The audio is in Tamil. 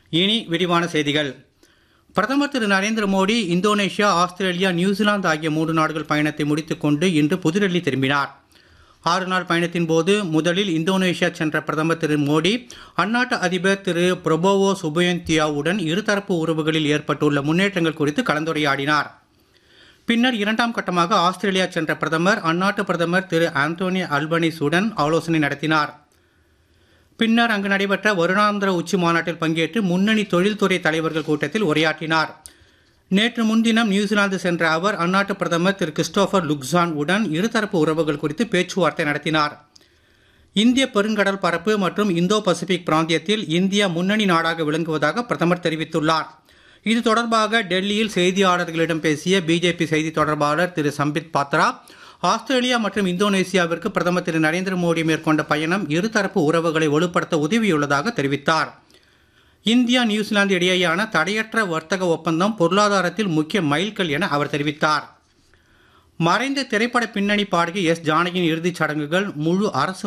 இனி விரிவான செய்திகள் பிரதமர் திரு Narendra Modi Indonesia Australia New Zealand ஆகிய மூன்று நாடுகள் பயணத்தை முடித்துக்கொண்டு இன்று புதுடெல்லி திரும்பினார் ஆறு நாள் பயணத்தின் போது முதலில் இந்தோனேஷியா சென்ற பிரதமர் திரு மோடி அந்நாட்டு அதிபர் திரு பிரபோவோ சுபயந்தியாவுடன் இருதரப்பு உறவுகளில் ஏற்பட்டுள்ள முன்னேற்றங்கள் குறித்து கலந்துரையாடினார் பின்னர் இரண்டாம் கட்டமாக ஆஸ்திரேலியா சென்ற பிரதமர் அந்நாட்டு பிரதமர் திரு ஆந்தோனி அல்பனிஸுடன் ஆலோசனை நடத்தினார் பின்னர் அங்கு நடைபெற்ற வருடாந்திர உச்சி மாநாட்டில் பங்கேற்று முன்னணி தொழில்துறை தலைவர்கள் கூட்டத்தில் உரையாற்றினார் நேற்று முன்தினம் நியூசிலாந்து சென்ற அவர் அந்நாட்டு பிரதமர் திரு கிறிஸ்டோபர் லுக்ஸான் உடன் இருதரப்பு உறவுகள் குறித்து பேச்சுவார்த்தை நடத்தினார் இந்திய பெருங்கடல் பரப்பு மற்றும் இந்தோ பசிபிக் பிராந்தியத்தில் இந்தியா முன்னணி நாடாக விளங்குவதாக பிரதமர் தெரிவித்துள்ளார் இது தொடர்பாக டெல்லியில் செய்தியாளர்களிடம் பேசிய பிஜேபி செய்தி தொடர்பாளர் திரு சம்பித் பாத்ரா ஆஸ்திரேலியா மற்றும் இந்தோனேசியாவிற்கு பிரதமர் திரு நரேந்திர மோடி மேற்கொண்ட பயணம் இருதரப்பு உறவுகளை வலுப்படுத்த உதவியுள்ளதாக தெரிவித்தார் இந்தியா நியூசிலாந்து இடையேயான தடையற்ற வர்த்தக ஒப்பந்தம் பொருளாதாரத்தில் முக்கிய மைல்கல் என அவர் தெரிவித்தார் மறைந்த திரைப்பட பின்னணி பாடகி எஸ் ஜானகியின் இறுதிச் சடங்குகள் முழு அரசு